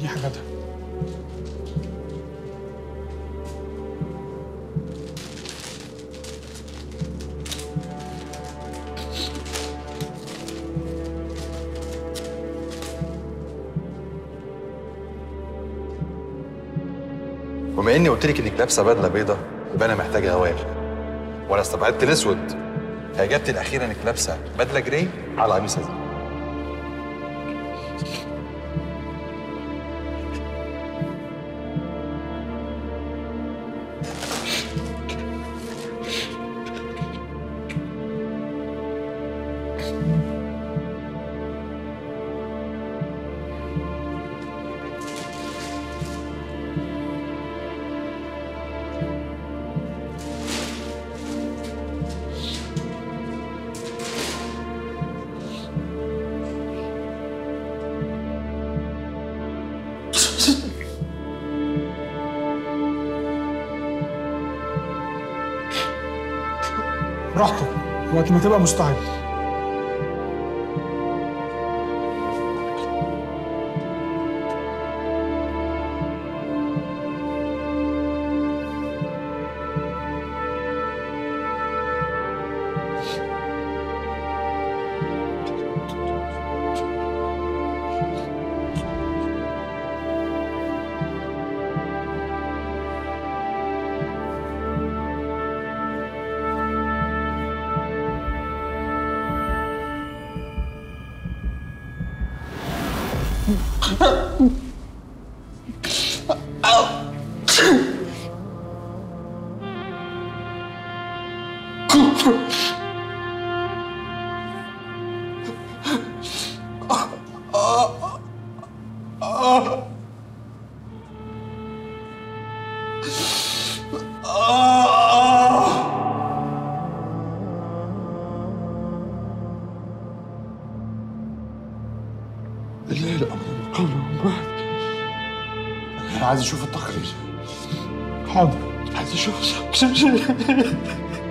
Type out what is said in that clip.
دي حاجاتها بما اني قلت لك انك لابسه بدله بيضه يبقى انا محتاج هوال وانا استبعدت الاسود اجابتي الاخيره انك لابسه بدله جراي على قميص ازرق براحتك وقت ما تبقى مستعد الليل أمر من قبل ومن بعد أنا عايز أشوف التقرير حاضر عايز أشوف